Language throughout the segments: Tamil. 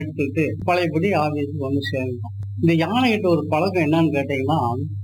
எடுத்துக்கிட்டு பழையபடி ஆபீஸுக்கு வந்து சேர்ந்தோம் இந்த யானைகிட்ட ஒரு பழக்கம் என்னன்னு கேட்டீங்கன்னா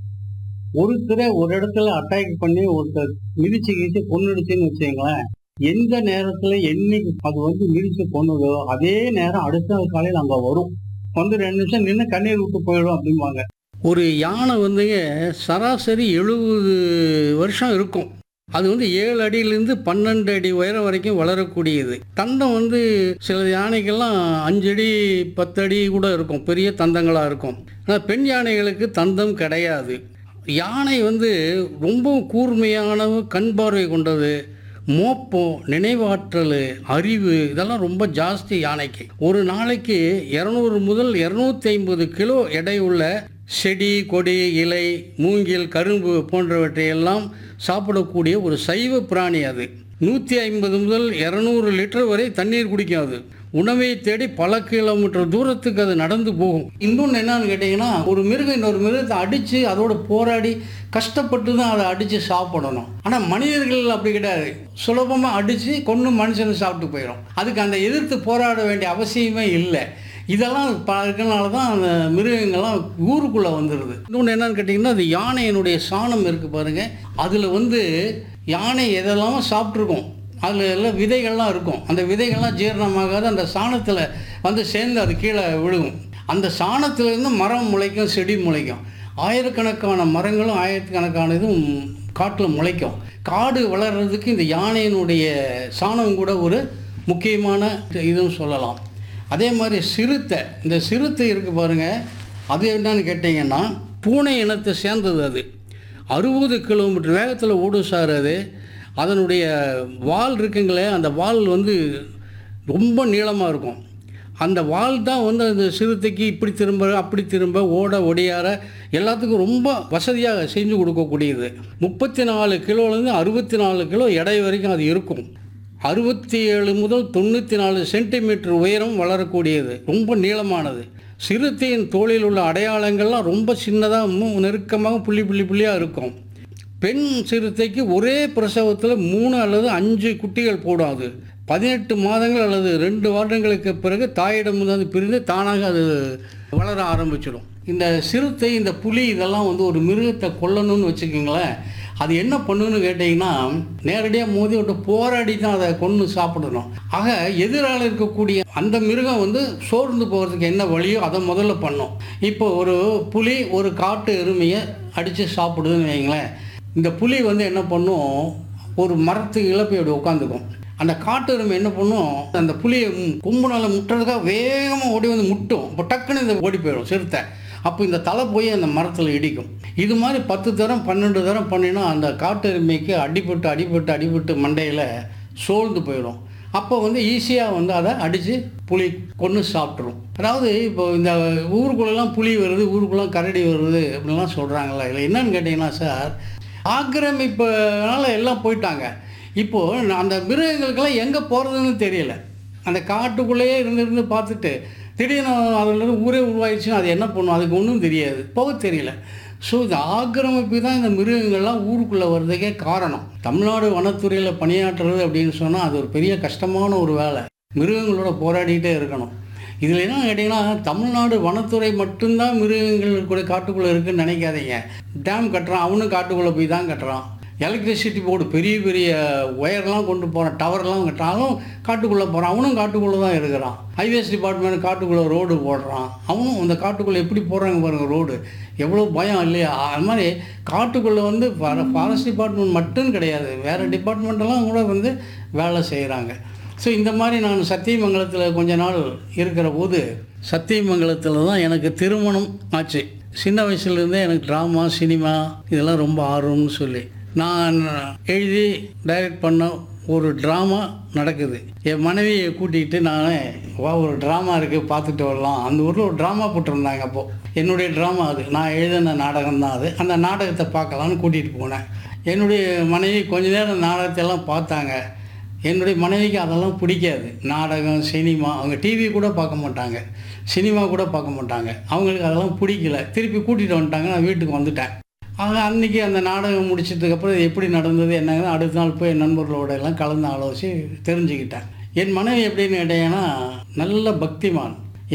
ஒருத்தரை ஒரு இடத்துல அட்டாக் பண்ணி ஒருத்தர் மிதிச்சு கிழிச்சு கொன்னுடுச்சுன்னு வச்சுங்களேன் எந்த நேரத்துல என்னைக்கு அது வந்து மிதிச்சு கொன்னுதோ அதே நேரம் அடுத்த நாள் காலையில் அங்க வரும் வந்து ரெண்டு நிமிஷம் நின்று கண்ணீர் விட்டு போயிடும் அப்படிம்பாங்க ஒரு யானை வந்துங்க சராசரி எழுபது வருஷம் இருக்கும் அது வந்து ஏழு அடியிலேருந்து பன்னெண்டு அடி உயரம் வரைக்கும் வளரக்கூடியது தந்தம் வந்து சில யானைகள்லாம் அஞ்சு அடி பத்து அடி கூட இருக்கும் பெரிய தந்தங்களாக இருக்கும் ஆனால் பெண் யானைகளுக்கு தந்தம் கிடையாது யானை வந்து ரொம்ப கூர்மையான கண் பார்வை கொண்டது மோப்பம் நினைவாற்றல் அறிவு இதெல்லாம் ரொம்ப ஜாஸ்தி யானைக்கு ஒரு நாளைக்கு இரநூறு முதல் இரநூத்தி ஐம்பது கிலோ எடையுள்ள செடி கொடி இலை மூங்கில் கரும்பு போன்றவற்றையெல்லாம் சாப்பிடக்கூடிய ஒரு சைவ பிராணி அது நூற்றி ஐம்பது முதல் இரநூறு லிட்டர் வரை தண்ணீர் குடிக்கும் அது உணவை தேடி பல கிலோமீட்டர் தூரத்துக்கு அது நடந்து போகும் இன்னொன்று என்னன்னு கேட்டிங்கன்னா ஒரு மிருகம் இன்னொரு மிருகத்தை அடித்து அதோட போராடி கஷ்டப்பட்டு தான் அதை அடித்து சாப்பிடணும் ஆனால் மனிதர்கள் அப்படி கிடையாது சுலபமாக அடித்து கொன்று மனுஷனை சாப்பிட்டு போயிடும் அதுக்கு அந்த எதிர்த்து போராட வேண்டிய அவசியமே இல்லை இதெல்லாம் ப- இருக்கனால தான் அந்த மிருகங்கள்லாம் ஊருக்குள்ளே வந்துடுது இன்னொன்று என்னன்னு கேட்டிங்கன்னா அது யானையினுடைய சாணம் இருக்குது பாருங்கள் அதில் வந்து யானை எதெல்லாம் சாப்பிட்ருக்கோம் அதில் எல்லாம் விதைகள்லாம் இருக்கும் அந்த விதைகள்லாம் ஜீரணமாகாது அந்த சாணத்தில் வந்து சேர்ந்து அது கீழே விழுகும் அந்த சாணத்திலேருந்து மரம் முளைக்கும் செடி முளைக்கும் ஆயிரக்கணக்கான மரங்களும் ஆயிரக்கணக்கான இதுவும் காட்டில் முளைக்கும் காடு வளர்கிறதுக்கு இந்த யானையினுடைய சாணம் கூட ஒரு முக்கியமான இதுவும் சொல்லலாம் அதே மாதிரி சிறுத்தை இந்த சிறுத்தை இருக்குது பாருங்கள் அது என்னன்னு கேட்டிங்கன்னா பூனை இனத்தை சேர்ந்தது அது அறுபது கிலோமீட்டர் வேகத்தில் ஓடும் சார் அது அதனுடைய வால் இருக்குங்களே அந்த வால் வந்து ரொம்ப நீளமாக இருக்கும் அந்த வால் தான் வந்து அந்த சிறுத்தைக்கு இப்படி திரும்ப அப்படி திரும்ப ஓட ஒடியார எல்லாத்துக்கும் ரொம்ப வசதியாக செஞ்சு கொடுக்கக்கூடியது முப்பத்தி நாலு கிலோலேருந்து அறுபத்தி நாலு கிலோ எடை வரைக்கும் அது இருக்கும் அறுபத்தி ஏழு முதல் தொண்ணூற்றி நாலு சென்டிமீட்டர் உயரம் வளரக்கூடியது ரொம்ப நீளமானது சிறுத்தையின் தோளில் உள்ள அடையாளங்கள்லாம் ரொம்ப சின்னதாக நெருக்கமாக புள்ளி புள்ளி புள்ளியாக இருக்கும் பெண் சிறுத்தைக்கு ஒரே பிரசவத்தில் மூணு அல்லது அஞ்சு குட்டிகள் போடும் அது பதினெட்டு மாதங்கள் அல்லது ரெண்டு வருடங்களுக்கு பிறகு தாயிடம் வந்து பிரிந்து தானாக அது வளர ஆரம்பிச்சிடும் இந்த சிறுத்தை இந்த புலி இதெல்லாம் வந்து ஒரு மிருகத்தை கொல்லணும்னு வச்சுக்கோங்களேன் அது என்ன பண்ணுன்னு கேட்டிங்கன்னா நேரடியாக மோதி விட்டு போராடி தான் அதை கொன்று சாப்பிடணும் ஆக எதிரால் இருக்கக்கூடிய அந்த மிருகம் வந்து சோர்ந்து போகிறதுக்கு என்ன வழியோ அதை முதல்ல பண்ணும் இப்போ ஒரு புலி ஒரு காட்டு எருமையை அடித்து சாப்பிடுதுன்னு வைங்களேன் இந்த புலி வந்து என்ன பண்ணும் ஒரு மரத்துக்கு இழப்பை அப்படி உட்காந்துக்கும் அந்த காட்டு எருமை என்ன பண்ணும் அந்த புலியை கொம்புனால முட்டுறதுக்காக வேகமாக ஓடி வந்து முட்டும் இப்போ டக்குன்னு இந்த ஓடி போயிடும் சிறுத்தை அப்போ இந்த தலை போய் அந்த மரத்தில் இடிக்கும் இது மாதிரி பத்து தரம் பன்னெண்டு தரம் பண்ணினா அந்த காட்டு எருமைக்கு அடிபட்டு அடிபட்டு அடிபட்டு மண்டையில் சோர்ந்து போயிடும் அப்போ வந்து ஈஸியாக வந்து அதை அடித்து புலி கொன்று சாப்பிட்ரும் அதாவது இப்போ இந்த ஊருக்குள்ளெல்லாம் புலி வருது ஊருக்குள்ளே கரடி வருது அப்படின்லாம் சொல்கிறாங்களா இல்லை என்னன்னு கேட்டிங்கன்னா சார் ஆக்கிரமிப்புனால எல்லாம் போயிட்டாங்க இப்போது அந்த மிருகங்களுக்கெல்லாம் எங்கே போகிறதுன்னு தெரியல அந்த காட்டுக்குள்ளேயே இருந்து இருந்து பார்த்துட்டு திடீர்னு அதுலேருந்து ஊரே உருவாயிடுச்சுன்னா அது என்ன பண்ணும் அதுக்கு ஒன்றும் தெரியாது போக தெரியல ஸோ இந்த ஆக்கிரமிப்பு தான் இந்த மிருகங்கள்லாம் ஊருக்குள்ளே வர்றதுக்கே காரணம் தமிழ்நாடு வனத்துறையில் பணியாற்றுறது அப்படின்னு சொன்னால் அது ஒரு பெரிய கஷ்டமான ஒரு வேலை மிருகங்களோட போராடிக்கிட்டே இருக்கணும் இதில் என்ன கேட்டிங்கன்னா தமிழ்நாடு வனத்துறை மட்டும்தான் மிருகங்கள் கூட காட்டுக்குள்ளே இருக்குன்னு நினைக்காதீங்க டேம் கட்டுறான் அவனும் காட்டுக்குள்ளே போய் தான் கட்டுறான் எலக்ட்ரிசிட்டி போர்டு பெரிய பெரிய ஒயர்லாம் கொண்டு போகிறான் டவர்லாம் கட்டுறான் காட்டுக்குள்ளே போகிறான் அவனும் காட்டுக்குள்ளே தான் இருக்கிறான் ஹைவேஸ் டிபார்ட்மெண்ட் காட்டுக்குள்ளே ரோடு போடுறான் அவனும் அந்த காட்டுக்குள்ளே எப்படி போடுறாங்க பாருங்கள் ரோடு எவ்வளோ பயம் இல்லையா அது மாதிரி காட்டுக்குள்ளே வந்து ஃபாரஸ்ட் டிபார்ட்மெண்ட் மட்டும் கிடையாது வேறு டிபார்ட்மெண்ட்டெல்லாம் கூட வந்து வேலை செய்கிறாங்க ஸோ இந்த மாதிரி நான் சத்தியமங்கலத்தில் கொஞ்ச நாள் இருக்கிற போது சத்தியமங்கலத்தில் தான் எனக்கு திருமணம் ஆச்சு சின்ன வயசுலேருந்தே எனக்கு ட்ராமா சினிமா இதெல்லாம் ரொம்ப ஆர்வம்னு சொல்லி நான் எழுதி டைரக்ட் பண்ண ஒரு ட்ராமா நடக்குது என் மனைவியை கூட்டிகிட்டு நான் வா ஒரு ட்ராமா இருக்குது பார்த்துட்டு வரலாம் அந்த ஊரில் ஒரு ட்ராமா போட்டிருந்தாங்க அப்போது என்னுடைய ட்ராமா அது நான் எழுதின நாடகம் தான் அது அந்த நாடகத்தை பார்க்கலான்னு கூட்டிகிட்டு போனேன் என்னுடைய மனைவி கொஞ்ச நேரம் நாடகத்தை எல்லாம் பார்த்தாங்க என்னுடைய மனைவிக்கு அதெல்லாம் பிடிக்காது நாடகம் சினிமா அவங்க டிவி கூட பார்க்க மாட்டாங்க சினிமா கூட பார்க்க மாட்டாங்க அவங்களுக்கு அதெல்லாம் பிடிக்கல திருப்பி கூட்டிகிட்டு வந்துட்டாங்க நான் வீட்டுக்கு வந்துட்டேன் ஆக அன்றைக்கி அந்த நாடகம் முடிச்சதுக்கப்புறம் இது எப்படி நடந்தது என்னங்கன்னு அடுத்த நாள் போய் என் நண்பர்களோட எல்லாம் கலந்து ஆலோசி தெரிஞ்சுக்கிட்டேன் என் மனைவி எப்படின்னு கேட்டீங்கன்னா நல்ல பக்திமான்